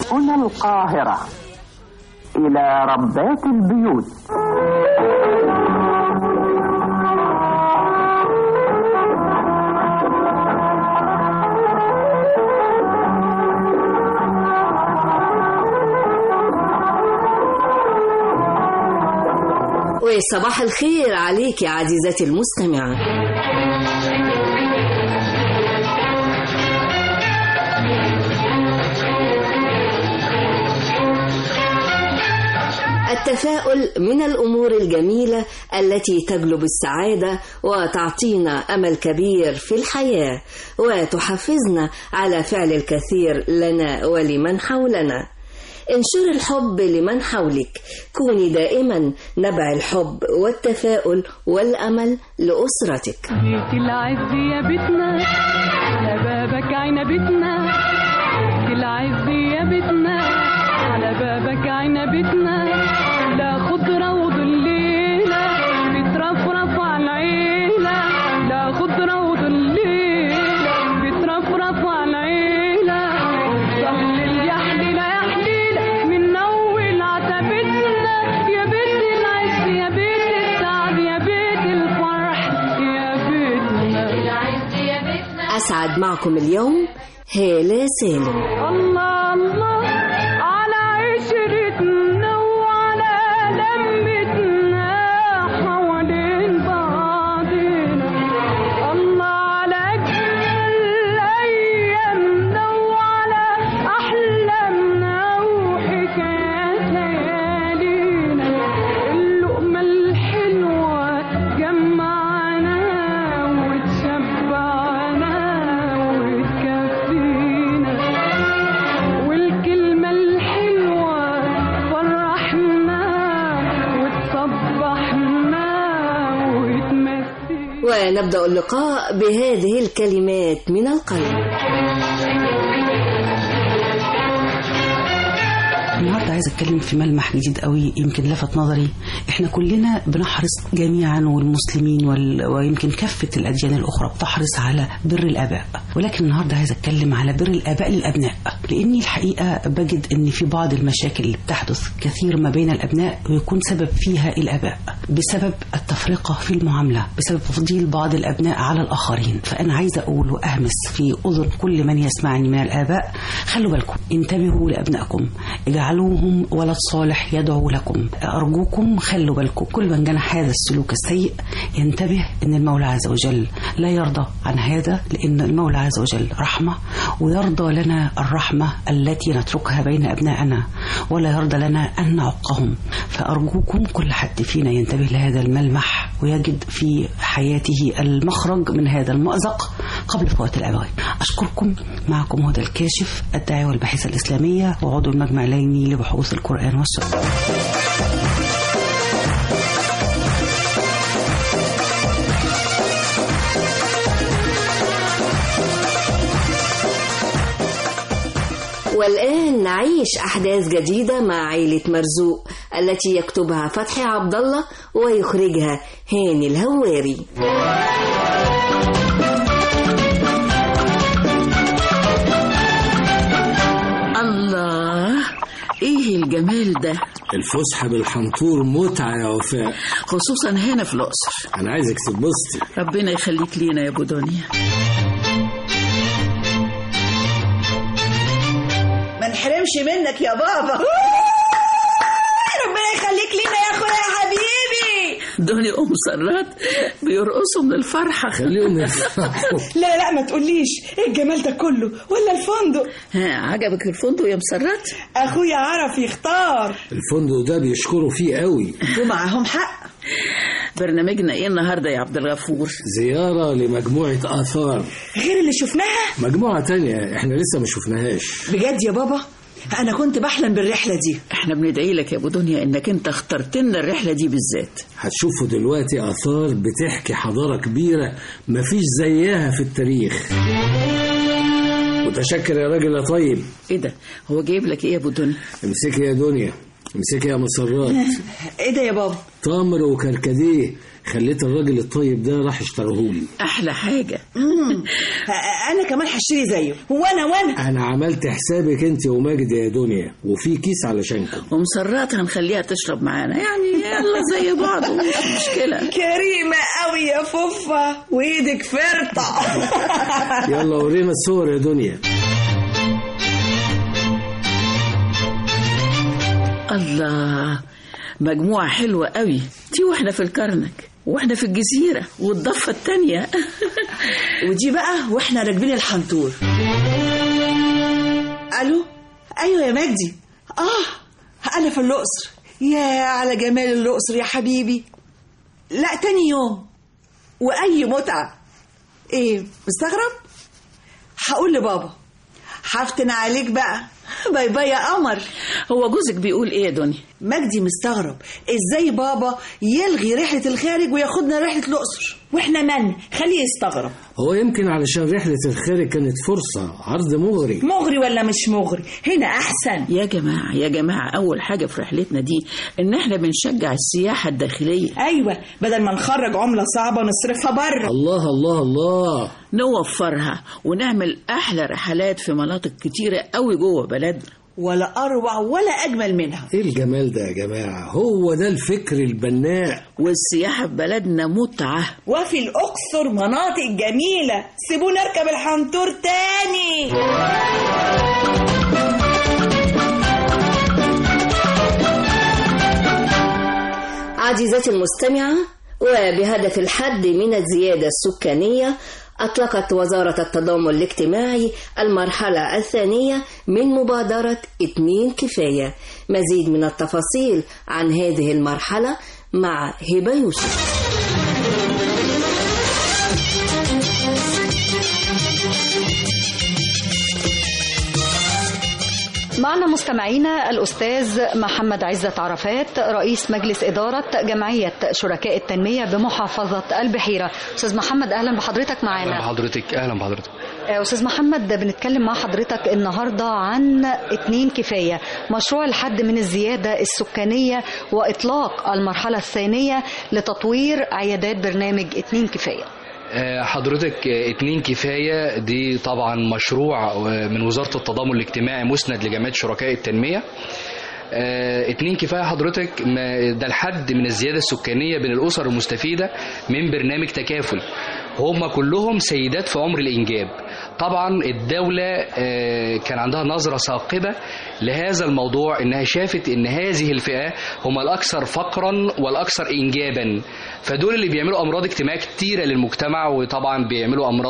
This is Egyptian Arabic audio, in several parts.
هنا القاهرة إلى ربات البيوت وصباح الخير عليك يا عزيزتي المستمعة التفاؤل من الأمور الجميلة التي تجلب السعادة وتعطينا أمل كبير في الحياة وتحفزنا على فعل الكثير لنا ولمن حولنا انشر الحب لمن حولك كوني دائما نبع الحب والتفاؤل والأمل لأسرتك بيت العز يا بيتنا على بابك عنبتنا بيت العز يا بيتنا على بابك عنبتنا لا خضرة وظليلة بترفرف على العيلة لا خضرة وظليلة بترفرف على العيلة ضل يا حليلة يا حليلة من أول عتبتنا يا بيت العز يا بيت السعد يا بيت الفرح يا بيتنا أسعد معكم اليوم هالة سالم الله الله على عشرتنا وعلى لمتنا حوالين بعضنا الله على أجمل أيامنا وعلى أحلامنا وحكايات ليالينا اللقمة الحلوة جمعنا وتشبعنا وتكفينا والكلمة الحلوة فرحنا وتصبحنا وتمسينا ونبدأ اللقاء بهذه الكلمات من القلب النهارده عايزه اتكلم في ملمح جديد قوي يمكن لفت نظري احنا كلنا بنحرص جميعا والمسلمين وال... ويمكن كافه الاديان الاخرى بتحرص على بر الاباء ولكن النهارده عايزه اتكلم على بر الاباء للابناء لاني الحقيقه بجد ان في بعض المشاكل اللي بتحدث كثير ما بين الابناء ويكون سبب فيها الاباء بسبب التفرقه في المعامله بسبب تفضيل بعض الابناء على الاخرين فانا عايزه اقول واهمس في اذن كل من يسمعني من الاباء خلوا بالكم انتبهوا لابنائكم اجعلوهم ولد صالح يدعو لكم أرجوكم خلوا بالكم كل من جنح هذا السلوك السيء ينتبه أن المولى عز وجل لا يرضى عن هذا لأن المولى عز وجل رحمة ويرضى لنا الرحمة التي نتركها بين أبنائنا ولا يرضى لنا أن نعقهم فأرجوكم كل حد فينا ينتبه لهذا الملمح ويجد في حياته المخرج من هذا المأزق قبل فوات الأوان أشكركم معكم هدى الكاشف الداعية والباحثة الإسلامية وعضو المجمع العلمي لبحوث القرآن والسنة والآن نعيش أحداث جديدة مع عائلة مرزوق التي يكتبها فتحي عبد الله ويخرجها هاني الهواري الله ايه الجمال ده الفسحة بالحنطور متعة يا وفاء خصوصا هنا في الاقصر أنا عايزك تبسطي ربنا يخليك لينا يا ابو دنيا ما نحرمش منك يا بابا ربنا يخليك لينا يا اخويا يا حبيبي دنيا ام سرات بيرقصوا من الفرحه خليهم يفرحوا لا لا ما تقوليش ايه الجمال ده كله ولا الفندق ها عجبك الفندق يا مسرات اخويا عرف يختار الفندق ده بيشكروا فيه قوي ومعاهم حق برنامجنا ايه النهارده يا عبد الغفور زيارة لمجموعة آثار غير اللي شفناها مجموعة تانية احنا لسه ما شفناهاش بجد يا بابا انا كنت بحلم بالرحله دي احنا بندعي لك يا ابو دنيا انك انت اخترت لنا الرحله دي بالذات هتشوفوا دلوقتي آثار بتحكي حضارة كبيرة مفيش زيها في التاريخ متشكر يا راجل يا طيب ايه ده هو جايب لك ايه يا ابو دنيا امسكي يا دنيا امسكي يا مسرات ايه ده يا بابا تمر وكركديه خليت الراجل الطيب ده راح اشتريهولي احلى حاجه انا كمان هشتري زيه وانا وانا انا عملت حسابك انت وماجد يا دنيا وفي كيس علشانكم ومسرات هنخليها تشرب معانا يعني يلا زي بعض مش مشكله كريمه قوي يا فوفا وايدك فرطه يلا ورينا الصور يا دنيا الله مجموعه حلوه قوي دي واحنا في الكرنك واحنا في الجزيره والضفه التانية ودي بقى واحنا راكبين الحنطور الو ايوه يا مجدي اه انا في الاقصر يا على جمال الاقصر يا حبيبي لا تاني يوم واي متعه ايه مستغرب هقول لبابا هفتن عليك بقى باي باي يا قمر هو جوزك بيقول ايه يا دنيا مجدي مستغرب ازاي بابا يلغي رحله الخارج وياخدنا رحله الاقصر واحنا من خليه يستغرب هو يمكن علشان رحلة الخارج كانت فرصة عرض مغري مغري ولا مش مغري هنا احسن يا جماعه يا جماعه اول حاجه في رحلتنا دي ان احنا بنشجع السياحه الداخليه ايوه بدل ما نخرج عمله صعبه ونصرفها بره الله الله الله نوفرها ونعمل احلى رحلات في مناطق كتيره قوي جوه بلدنا ولا اروع ولا اجمل منها ايه الجمال ده يا جماعة هو ده الفكر البناء والسياحه في بلدنا متعه وفي الاقصر مناطق جميله سيبونا نركب الحنطور تاني عزيزتي المستمعة وبهدف الحد من الزيادة السكانية أطلقت وزارة التضامن الاجتماعي المرحلة الثانية من مبادرة اتنين كفاية مزيد من التفاصيل عن هذه المرحلة مع هبة يوسف معنا مستمعينا الأستاذ محمد عزت عرفات رئيس مجلس إدارة جمعية شركاء التنمية بمحافظة البحيرة أستاذ محمد أهلا بحضرتك اهلا معنا بحضرتك اهلا بحضرتك آه، أستاذ محمد بنتكلم مع حضرتك النهاردة عن اتنين كفاية مشروع الحد من الزيادة السكانية وإطلاق المرحلة الثانية لتطوير عيادات برنامج اتنين كفاية آه، حضرتك آه، اتنين كفاية دي طبعا مشروع آه، من وزارة التضامن الاجتماعي مسند لجمعية شركاء التنمية آه، اتنين كفاية حضرتك ما- ده الحد من الزيادة السكانية بين الأسر المستفيدة من برنامج تكافل هم كلهم سيدات في عمر الإنجاب طبعا الدولة آه، كان عندها نظرة ثاقبة لهذا الموضوع إنها شافت إن هذه الفئة هم الأكثر فقرا والأكثر إنجابا فدول اللي بيعملوا أمراض اجتماعية كتيرة للمجتمع وطبعا بيعملوا أمراض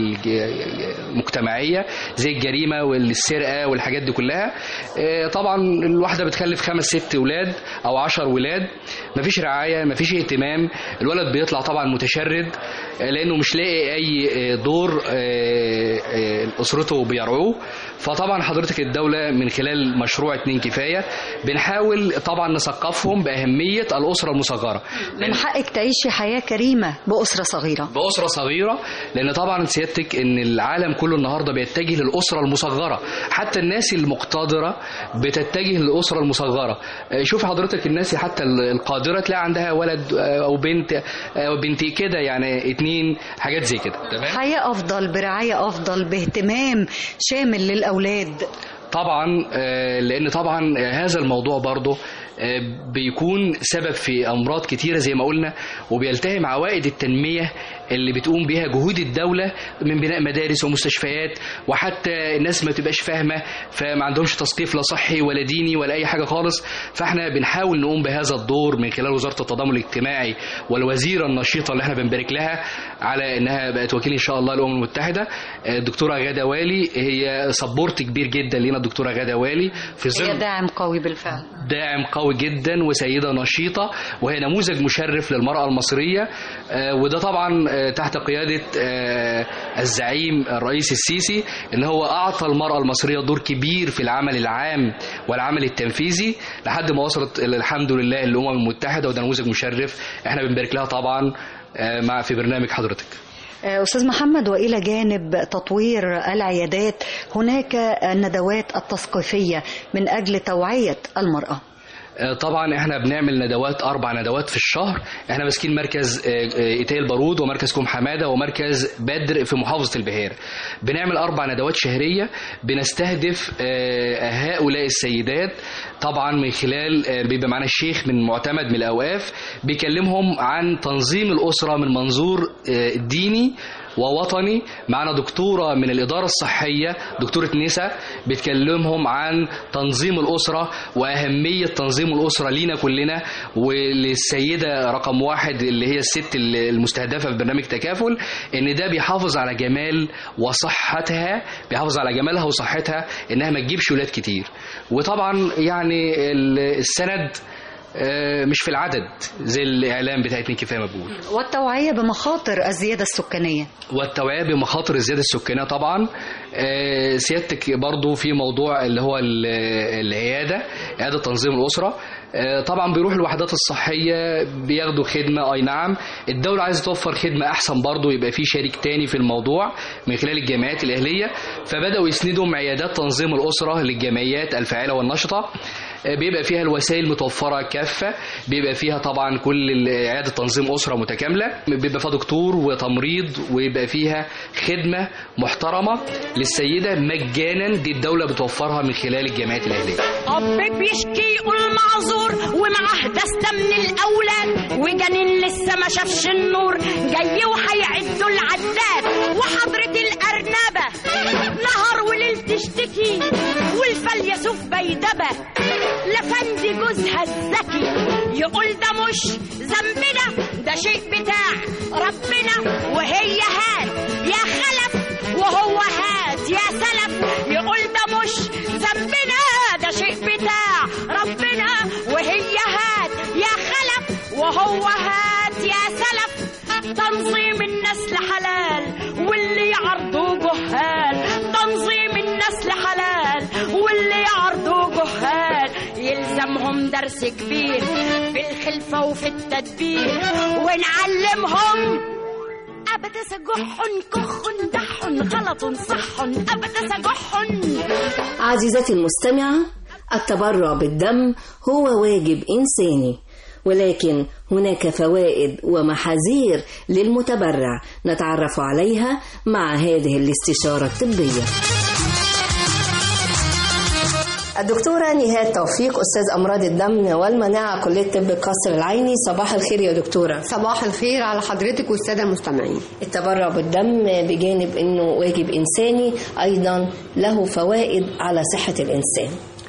المجتمعية زي الجريمة والسرقة والحاجات دي كلها آه، طبعا الواحدة بتخلف خمس ست ولاد أو عشر ولاد مفيش رعاية مفيش اهتمام الولد بيطلع طبعا متشرد آه، لأنه مش لاقي أي آه، دور آه، آه، أسرته بيرعوه فطبعا حضرتك الدولة من خلال مشروع اتنين كفاية بنحاول طبعا نثقفهم بأهمية الأسرة المصغرة من حقك تعيشي حياة كريمة بأسرة صغيرة بأسرة صغيرة لأن طبعا سيادتك إن العالم كله النهاردة بيتجه للأسرة المصغرة حتى الناس المقتدرة بتتجه للأسرة المصغرة آه، شوف حضرتك الناس حتى القادرة تلاقي عندها ولد آه، أو بنت آه، أو بنتي كده يعني اتنين حاجات زي كده تمام حياة أفضل برعاية أفضل باهتمام شامل للأولاد طبعا آه، لان طبعا آه، هذا الموضوع برضه آه، بيكون سبب في امراض كتيره زي ما قلنا وبيلتهم عوائد التنميه اللي بتقوم بها جهود الدوله من بناء مدارس ومستشفيات وحتى الناس ما تبقاش فاهمه فما عندهمش تثقيف لا صحي ولا ديني ولا اي حاجه خالص فاحنا بنحاول نقوم بهذا الدور من خلال وزاره التضامن الاجتماعي والوزيره النشيطه اللي احنا بنبارك لها على انها بقت وكيل ان شاء الله الامم المتحده آه، الدكتوره غاده والي هي سبورت كبير جدا لينا الدكتوره غاده والي في هي ظل داعم قوي بالفعل داعم قوي جدا وسيدة نشيطة وهي نموذج مشرف للمرأة المصرية آه، وده طبعا آه، تحت قيادة آه، الزعيم الرئيس السيسي ان هو اعطى المرأة المصرية دور كبير في العمل العام والعمل التنفيذي لحد ما وصلت الحمد لله للأمم المتحدة وده نموذج مشرف احنا بنبارك لها طبعا آه، مع في برنامج حضرتك آه، أستاذ محمد وإلى جانب تطوير العيادات هناك الندوات التثقيفية من أجل توعية المرأة آه، طبعا احنا بنعمل ندوات اربع ندوات في الشهر احنا ماسكين مركز آه، آه، ايتاي البارود ومركز كوم حماده ومركز بدر في محافظه البحيره بنعمل اربع ندوات شهريه بنستهدف آه، هؤلاء السيدات طبعا من خلال آه، بيبقى معانا الشيخ من معتمد من الاوقاف بيكلمهم عن تنظيم الاسره من منظور آه، ديني ووطني معنا دكتورة من الإدارة الصحية دكتورة نسا بتكلمهم عن تنظيم الأسرة وأهمية تنظيم الأسرة لينا كلنا وللسيدة رقم واحد اللي هي الست المستهدفة في برنامج تكافل إن ده بيحافظ على جمال وصحتها بيحافظ على جمالها وصحتها إنها ما تجيبش ولاد كتير وطبعا يعني ال- السند آه، مش في العدد زي الإعلام بتاع اتنين كفاية ما بقول والتوعية بمخاطر الزيادة السكانية والتوعية بمخاطر الزيادة السكانية طبعا آه، سيادتك برضو في موضوع اللي هو ال- العيادة عيادة تنظيم الأسرة آه، طبعا بيروح الوحدات الصحية بياخدوا خدمة أي نعم الدولة عايزة توفر خدمة أحسن برضو يبقى في شريك تاني في الموضوع من خلال الجامعات الأهلية فبدأوا يسندوا عيادات تنظيم الأسرة للجمعيات الفاعلة والنشطة آه، بيبقى فيها الوسائل متوفرة كافة بيبقى فيها طبعا كل ال- إعادة تنظيم أسرة متكاملة بيبقى فيها دكتور وتمريض ويبقى فيها خدمة محترمة للسيدة مجانا دي الدولة بتوفرها من خلال الجامعات الأهلية أب بيشكي يقول معذور ومعاه دستة من الأولاد وجنين لسه ما شافش النور جاي وهيعدوا العداد وحضرة الأرنبة نهار وليل تشتكي والفليسوف بيدبة لفندي جوزها الذكي يقول ده مش ذنبنا ده شيء بتاع ربنا وهي هات يا خلف وهو هات يا سلف يقول ده مش ذنبنا ده شيء بتاع ربنا وهي هات يا خلف وهو هات يا سلف تنظيم النسل حلال واللي يعرضوا جهال تنظيم النسل حلال واللي يعرضوا جهال يلزمهم درس كبير في الخلفة وفي التدبير ونعلمهم أبدا سجح كخ دح غلط صح أبدا سجح عزيزتي المستمعة التبرع بالدم هو واجب إنساني ولكن هناك فوائد ومحاذير للمتبرع نتعرف عليها مع هذه الاستشارة الطبية الدكتورة نهاد توفيق أستاذ أمراض الدم والمناعة كلية طب القصر العيني صباح الخير يا دكتورة صباح الخير على حضرتك والسادة المستمعين التبرع بالدم بجانب أنه واجب إنساني أيضا له فوائد على صحة الإنسان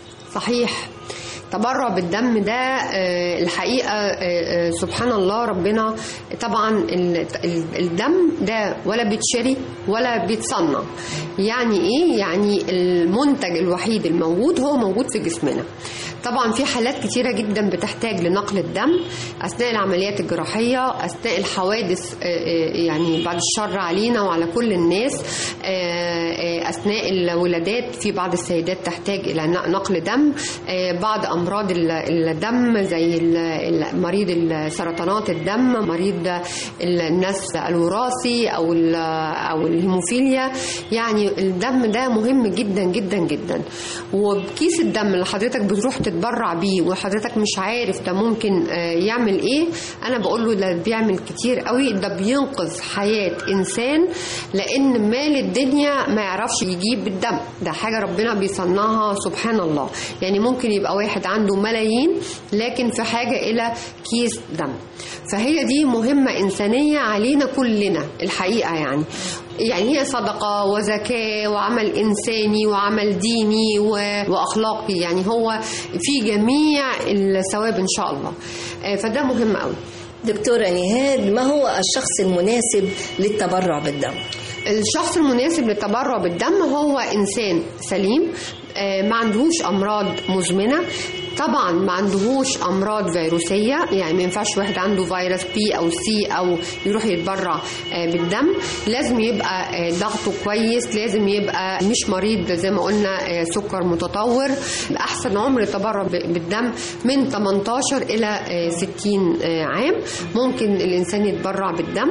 صحيح تبرع بالدم ده آه، الحقيقة آه، آه، سبحان الله ربنا طبعا ال- ال- الدم ده ولا بيتشري ولا بيتصنع يعني ايه يعني المنتج الوحيد الموجود هو موجود في جسمنا طبعا في حالات كتيرة جدا بتحتاج لنقل الدم أثناء العمليات الجراحية أثناء الحوادث آه، آه، يعني بعد الشر علينا وعلى كل الناس آه، آه، أثناء الولادات في بعض السيدات تحتاج إلى ن- نقل دم آه، بعض أمراض ال- الدم زي ال- ال- مريض سرطانات الدم مريض النسل الوراثي أو ال- أو الهيموفيليا يعني الدم ده مهم جدا جدا جدا وبكيس الدم اللي حضرتك بتروح تتبرع بيه وحضرتك مش عارف ده ممكن آه، يعمل ايه انا بقول له ده بيعمل كتير قوي ده بينقذ حياة انسان لان مال الدنيا ما يعرفش يجيب الدم ده حاجة ربنا بيصنعها سبحان الله يعني ممكن يبقى واحد عنده ملايين لكن في حاجة الى كيس دم فهي دي مهمة إنسانية علينا كلنا الحقيقة يعني يعني هي صدقة وزكاة وعمل إنساني وعمل ديني و... وأخلاقي يعني هو في جميع الثواب إن شاء الله آه، فده مهم قوي دكتورة نهاد ما هو الشخص المناسب للتبرع بالدم الشخص المناسب للتبرع بالدم هو إنسان سليم آه، ما عندهوش أمراض مزمنة طبعا ما عندهوش امراض فيروسيه يعني ما ينفعش واحد عنده فيروس بي او سي او يروح يتبرع آه، بالدم لازم يبقى آه، ضغطه كويس لازم يبقى مش مريض زي ما قلنا آه، سكر متطور احسن عمر التبرع ب- بالدم من 18 الى آه، 60 آه، عام ممكن الانسان يتبرع بالدم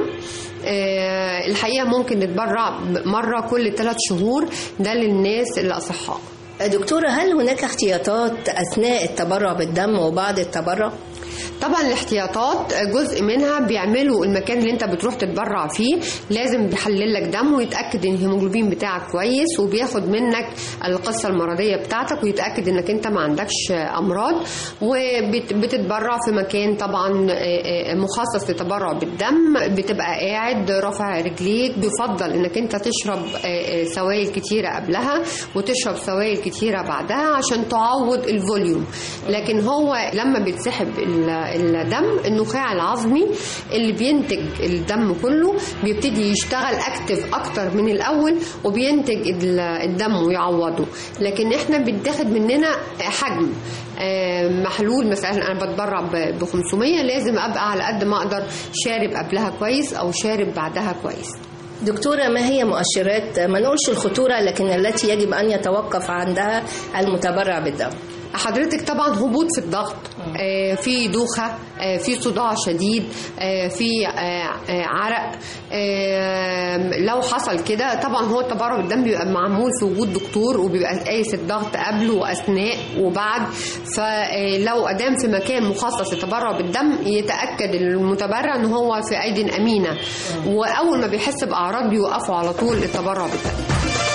آه، الحقيقه ممكن نتبرع ب- مره كل ثلاث شهور ده للناس الاصحاء دكتورة هل هناك احتياطات أثناء التبرع بالدم وبعد التبرع؟ طبعا الاحتياطات جزء منها بيعملوا المكان اللي انت بتروح تتبرع فيه لازم بيحلل لك دم ويتاكد ان الهيموجلوبين بتاعك كويس وبياخد منك القصه المرضيه بتاعتك ويتاكد انك انت ما عندكش امراض وبتتبرع في مكان طبعا مخصص للتبرع بالدم بتبقى قاعد رافع رجليك بيفضل انك انت تشرب سوائل كتيره قبلها وتشرب سوائل كتيره بعدها عشان تعوض الفوليوم لكن هو لما بيتسحب الدم النخاع العظمي اللي بينتج الدم كله بيبتدي يشتغل اكتف اكتر من الاول وبينتج الدم ويعوضه لكن احنا بيتاخد مننا حجم محلول مثلا انا بتبرع ب 500 لازم ابقى على قد ما اقدر شارب قبلها كويس او شارب بعدها كويس دكتورة ما هي مؤشرات ما نقولش الخطورة لكن التي يجب أن يتوقف عندها المتبرع بالدم حضرتك طبعا هبوط في الضغط آه في دوخه آه في صداع شديد آه في عرق لو حصل كده طبعا هو التبرع بالدم بيبقى معمول في وجود دكتور وبيبقى قايس الضغط قبل واثناء وبعد فلو ادام في مكان مخصص للتبرع بالدم يتاكد المتبرع ان هو في ايد امينه واول ما بيحس باعراض بيوقفوا على طول التبرع بالدم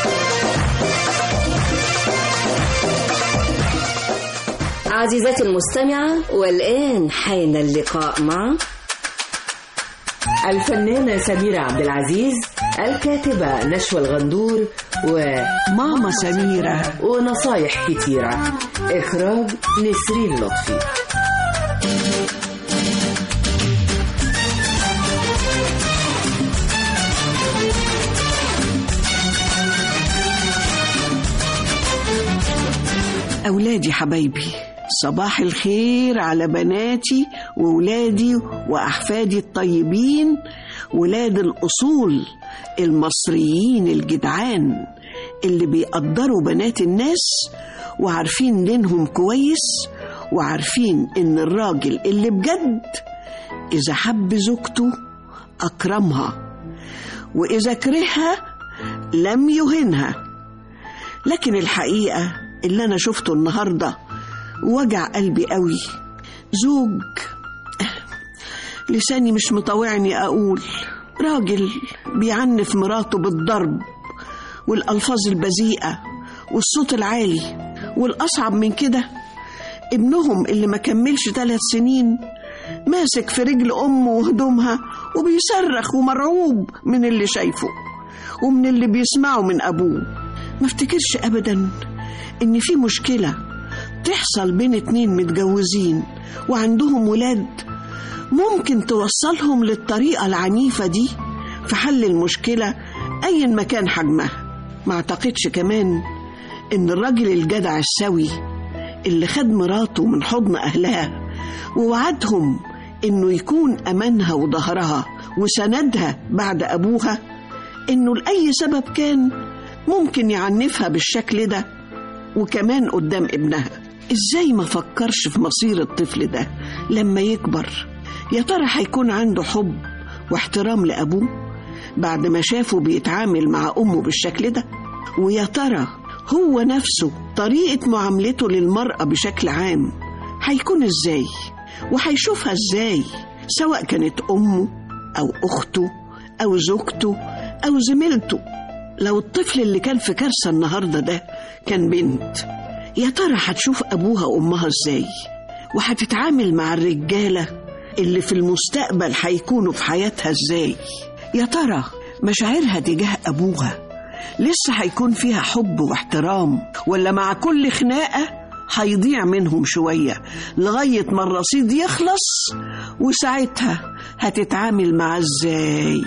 عزيزتي المستمعة والآن حان اللقاء مع الفنانة سميرة عبد العزيز الكاتبة نشوى الغندور وماما سميرة ونصايح كتيرة إخراج نسرين لطفي أولادي حبايبي صباح الخير على بناتي وولادي وأحفادي الطيبين ولاد الأصول المصريين الجدعان اللي بيقدروا بنات الناس وعارفين دينهم كويس وعارفين إن الراجل اللي بجد إذا حب زوجته أكرمها وإذا كرهها لم يهنها لكن الحقيقة اللي أنا شفته النهاردة وجع قلبي قوي زوج لساني مش مطوعني أقول راجل بيعنف مراته بالضرب والألفاظ البذيئة والصوت العالي والأصعب من كده ابنهم اللي ما كملش ثلاث سنين ماسك في رجل أمه وهدومها وبيصرخ ومرعوب من اللي شايفه ومن اللي بيسمعه من أبوه ما افتكرش أبدا إن في مشكلة تحصل بين اتنين متجوزين وعندهم ولاد ممكن توصلهم للطريقة العنيفة دي في حل المشكلة أيا ما كان حجمها ما اعتقدش كمان إن الراجل الجدع السوي اللي خد مراته من حضن أهلها ووعدهم إنه يكون أمانها وظهرها وسندها بعد أبوها إنه لأي سبب كان ممكن يعنفها بالشكل ده وكمان قدام ابنها ازاي ما فكرش في مصير الطفل ده لما يكبر يا ترى هيكون عنده حب واحترام لأبوه بعد ما شافه بيتعامل مع أمه بالشكل ده ويا ترى هو نفسه طريقة معاملته للمرأة بشكل عام هيكون ازاي وهيشوفها ازاي سواء كانت أمه أو أخته أو زوجته أو زميلته لو الطفل اللي كان في كارثة النهاردة ده كان بنت يا ترى هتشوف أبوها وأمها إزاي وهتتعامل مع الرجالة اللي في المستقبل هيكونوا في حياتها إزاي يا ترى مشاعرها تجاه أبوها لسه هيكون فيها حب واحترام ولا مع كل خناقة هيضيع منهم شوية لغاية ما الرصيد يخلص وساعتها هتتعامل معاه ازاي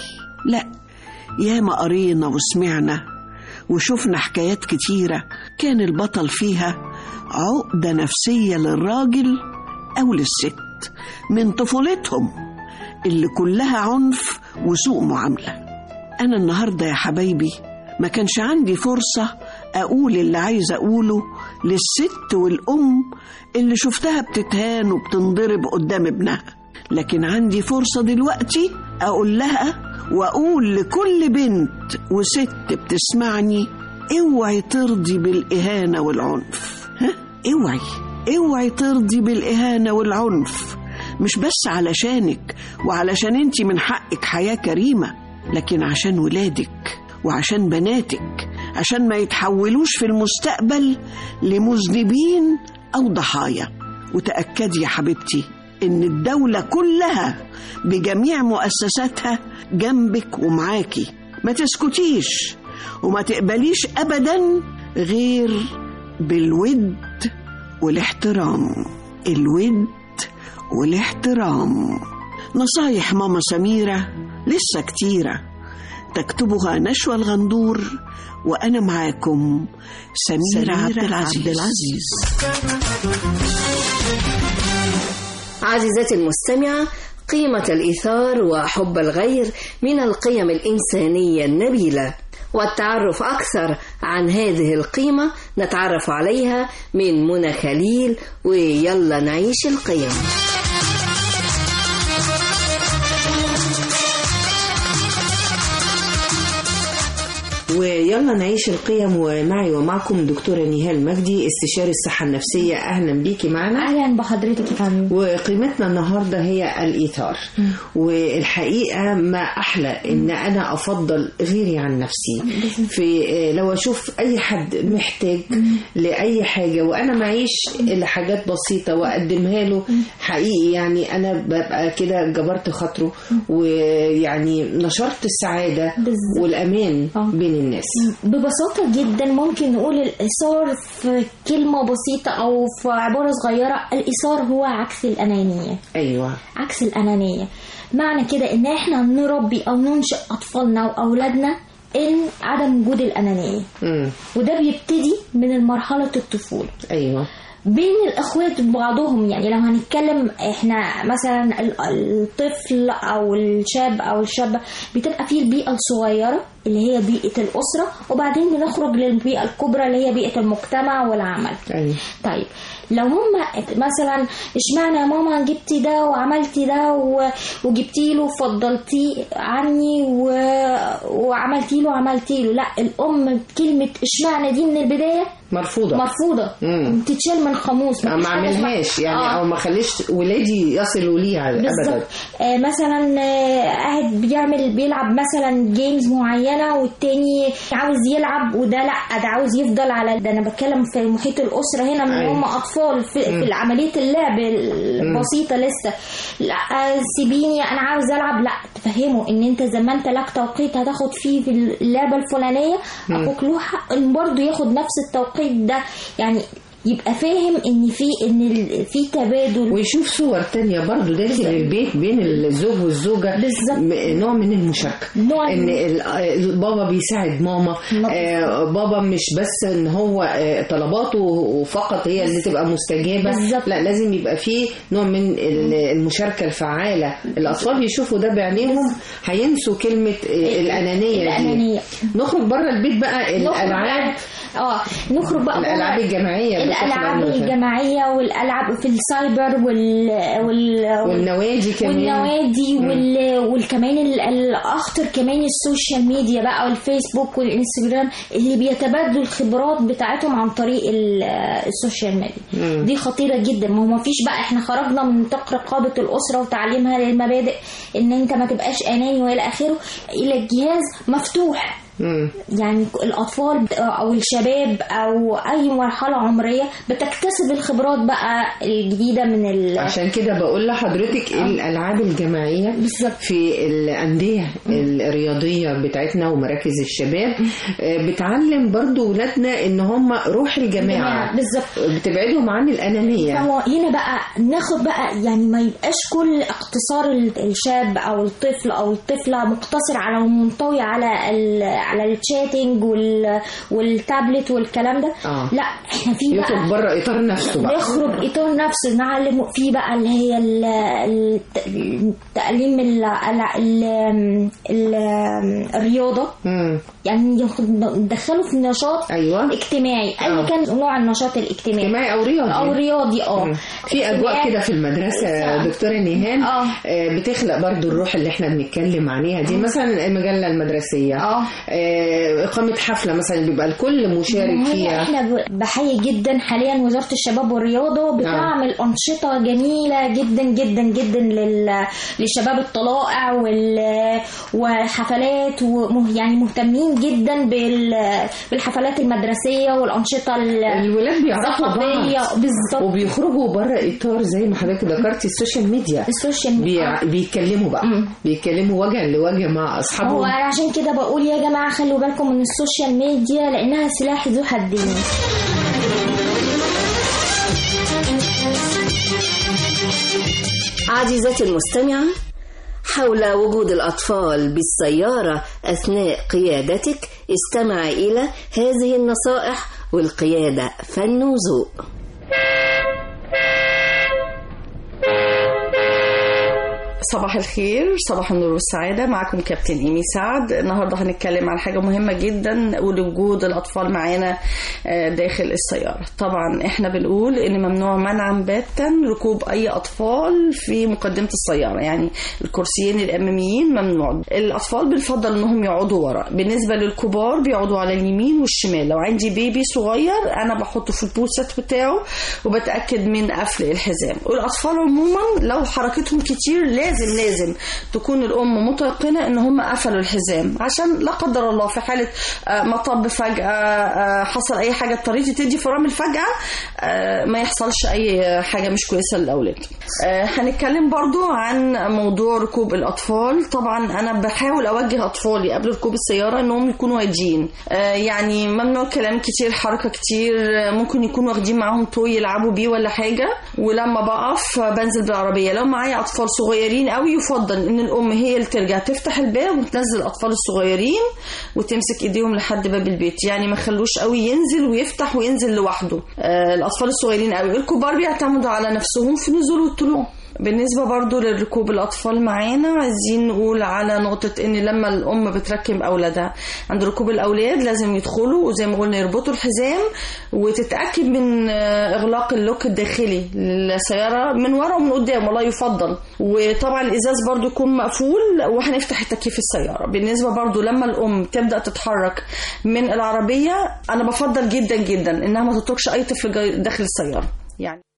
لا ياما قرينا وسمعنا وشفنا حكايات كتيرة كان البطل فيها عقدة نفسية للراجل أو للست من طفولتهم اللي كلها عنف وسوء معاملة أنا النهاردة يا حبايبي ما كانش عندي فرصة أقول اللي عايزة أقوله للست والأم اللي شفتها بتتهان وبتنضرب قدام ابنها لكن عندي فرصة دلوقتي أقول لها وأقول لكل بنت وست بتسمعني اوعي ترضي بالإهانة والعنف ها اوعي اوعي ترضي بالإهانة والعنف مش بس علشانك وعلشان انت من حقك حياة كريمة لكن عشان ولادك وعشان بناتك عشان ما يتحولوش في المستقبل لمذنبين أو ضحايا وتأكدي يا حبيبتي إن الدولة كلها بجميع مؤسساتها جنبك ومعاكي ما تسكتيش وما تقبليش أبدا غير بالود والاحترام الود والاحترام نصايح ماما سميرة لسه كتيرة تكتبها نشوى الغندور وأنا معاكم سميرة, سميرة عبد العزيز, عبد العزيز. عزيزتي المستمعة قيمة الإيثار وحب الغير من القيم الإنسانية النبيلة والتعرف أكثر عن هذه القيمة نتعرف عليها من منى خليل ويلا نعيش القيم ويلا نعيش القيم ومعي ومعكم دكتورة نهال مجدي استشاري الصحة النفسية أهلا بيكي معنا أهلا بحضرتك يا فندم وقيمتنا النهاردة هي الإيثار والحقيقة ما أحلى إن أنا أفضل غيري عن نفسي في لو أشوف أي حد محتاج لأي حاجة وأنا معيش إلا حاجات بسيطة وأقدمها له حقيقي يعني أنا ببقى كده جبرت خاطره ويعني نشرت السعادة والأمان بين الناس ببساطة جدا ممكن نقول الإيثار في كلمة بسيطة أو في عبارة صغيرة الإيثار هو عكس الأنانية أيوة عكس الأنانية معنى كده إن إحنا نربي أو ننشئ أطفالنا وأولادنا إن عدم وجود الأنانية مم. وده بيبتدي من مرحلة الطفولة أيوة بين الاخوات بعضهم يعني لو هنتكلم احنا مثلا ال- الطفل او الشاب او الشابه بتبقى فيه البيئه الصغيره اللي هي بيئه الاسره وبعدين بنخرج للبيئه الكبرى اللي هي بيئه المجتمع والعمل أيوة. طيب لو هم مثلا اشمعنى يا ماما جبتي ده وعملتي ده و- وجبتي له فضلتيه عني و... وعملتي له عملتي له لا الام كلمه اشمعنى دي من البدايه مرفوضة مرفوضه مم. تتشال من القاموس ما مفيش حاجة اسمها- اعملهاش يعني آه. او ما خليش ولادي يصلوا ليها ابدا بالظبط آه مثلا آه قاعد بيعمل بيلعب مثلا جيمز معينه والتاني عاوز يلعب وده لا ده عاوز يفضل على ده انا بتكلم في محيط الاسره هنا من أيوة. هم اطفال في, مم. في عمليه اللعب البسيطه لسه لا آه سيبيني انا عاوز العب لا تفهمه ان انت زي ما انت لك توقيت هتاخد فيه في اللعبه الفلانيه مم. اخوك له حق إن برضه ياخد نفس التوقيت ده يعني يبقى فاهم ان في ان ال- في تبادل ويشوف صور تانية برضو داخل البيت بين الزوج والزوجة م- نوع من المشاركة ان ال- البابا بيساعد ماما آه بابا مش بس ان هو آه طلباته فقط هي اللي تبقى مستجابة بالظبط. لا لازم يبقى فيه نوع من ال- المشاركة الفعالة الأطفال يشوفوا ده بعينيهم هينسوا كلمة آه الأنانية دي الأنانية. نخرج بره البيت بقى نخرج الألعاب بقى- اه نخرج بقى الألعاب بره الجماعية الالعاب بتخلق مثلاً. الجماعيه والالعاب في السايبر وال, وال... والنوادي كمان. والنوادي مم. وال... والكمان ال- الاخطر كمان السوشيال ميديا بقى والفيسبوك والانستجرام اللي بيتبادلوا الخبرات بتاعتهم عن طريق ال- السوشيال ميديا مم. دي خطيره جدا ما هو ما فيش بقى احنا خرجنا من نطاق رقابه الاسره وتعليمها للمبادئ ان انت ما تبقاش اناني والى اخره الى الجهاز مفتوح يعني الاطفال او الشباب او اي مرحله عمريه بتكتسب الخبرات بقى الجديده من ال... عشان كده بقول لحضرتك الالعاب الجماعيه في الانديه الرياضيه بتاعتنا ومراكز الشباب آه، بتعلم برضو ولادنا ان هم روح الجماعه الجماعة، بالظبط بتبعدهم عن الانانيه فهو هنا بقى ناخد بقى يعني ما يبقاش كل اقتصار ال- الشاب او الطفل او الطفله مقتصر على منطوي على ال... على الشاتنج وال... والتابلت والكلام ده آه. لا احنا في يخرج بقى بره اطار نفسه بقى نخرج اطار نفسه نعلم فيه بقى اللي هي ال- ال- التعليم ال- ال- ال- الرياضه مم. يعني ياخد- ندخله في نشاط ايوه اجتماعي ايا آه. كان نوع النشاط الاجتماعي اجتماعي او رياضي او رياضي اه مم. في اجواء كده في المدرسه آه. دكتوره نيهان آه، بتخلق برضو الروح اللي احنا بنتكلم عليها دي مثلا المجله المدرسيه اه آه، اقامه حفله مثلا بيبقى الكل مشارك هي فيها احنا ب- بحيي جدا حاليا وزاره الشباب والرياضه بتعمل انشطه جميله جدا جدا جدا لل... للشباب الطلائع وال... وحفلات ومه... يعني مهتمين جدا بال... بالحفلات المدرسيه والانشطه ال... الولاد بيعرفوا الثقافية. بعض بالظبط وبيخرجوا بره اطار زي ما حضرتك ذكرتي السوشيال ميديا السوشيال ميديا بي... بيتكلموا بقى بيتكلموا وجها لوجه مع هو اصحابهم أنا عشان كده بقول يا جماعه خلوا بالكم من السوشيال ميديا لانها سلاح ذو حدين عزيزتي المستمعة حول وجود الأطفال بالسيارة أثناء قيادتك استمع إلى هذه النصائح والقيادة فن وذوق صباح الخير صباح النور والسعادة معكم كابتن إيمي سعد النهاردة هنتكلم عن حاجة مهمة جدا ولوجود الأطفال معانا آه، داخل السيارة طبعا احنا بنقول إن ممنوع منعا باتا ركوب أي أطفال في مقدمة السيارة يعني الكرسيين الأماميين ممنوع الأطفال بنفضل إنهم يقعدوا ورا بالنسبة للكبار بيقعدوا على اليمين والشمال لو عندي بيبي صغير أنا بحطه في البوست بتاعه وبتأكد من قفل الحزام والأطفال عموما لو حركتهم كتير لازم لازم تكون الأم متيقنة إن هم قفلوا الحزام عشان لا قدر الله في حالة آه، مطب فجأة آه، حصل أي حاجة اضطريتي تدي فرامل فجأة آه، ما يحصلش أي حاجة مش كويسة للأولاد آه، هنتكلم برضو عن موضوع ركوب الأطفال طبعا أنا بحاول أوجه أطفالي قبل ركوب السيارة إنهم يكونوا هاديين آه، يعني ممنوع كلام كتير حركة كتير آه، ممكن يكونوا واخدين معاهم توي يلعبوا بيه ولا حاجة ولما بقف آه، بنزل بالعربية لو معايا أطفال صغيرين قوي يفضل إن الأم هي اللي ترجع تفتح الباب وتنزل الأطفال الصغيرين وتمسك إيديهم لحد باب البيت يعني ما خلوش قوي ينزل ويفتح وينزل لوحده آه، الأطفال الصغيرين قوي الكبار بيعتمدوا على نفسهم في النزول والطلوع بالنسبة برضو للركوب الأطفال معانا عايزين نقول على نقطة إن لما الأم بتركب أولادها عند ركوب الأولاد لازم يدخلوا وزي ما قلنا يربطوا الحزام وتتأكد من آه، إغلاق اللوك الداخلي للسيارة من ورا ومن قدام والله يفضل وطبعا الإزاز برضو يكون مقفول وهنفتح التكييف السيارة بالنسبة برضو لما الأم تبدأ تتحرك من العربية أنا بفضل جدا جدا إنها ما تتركش أي طفل جاي داخل السيارة يعني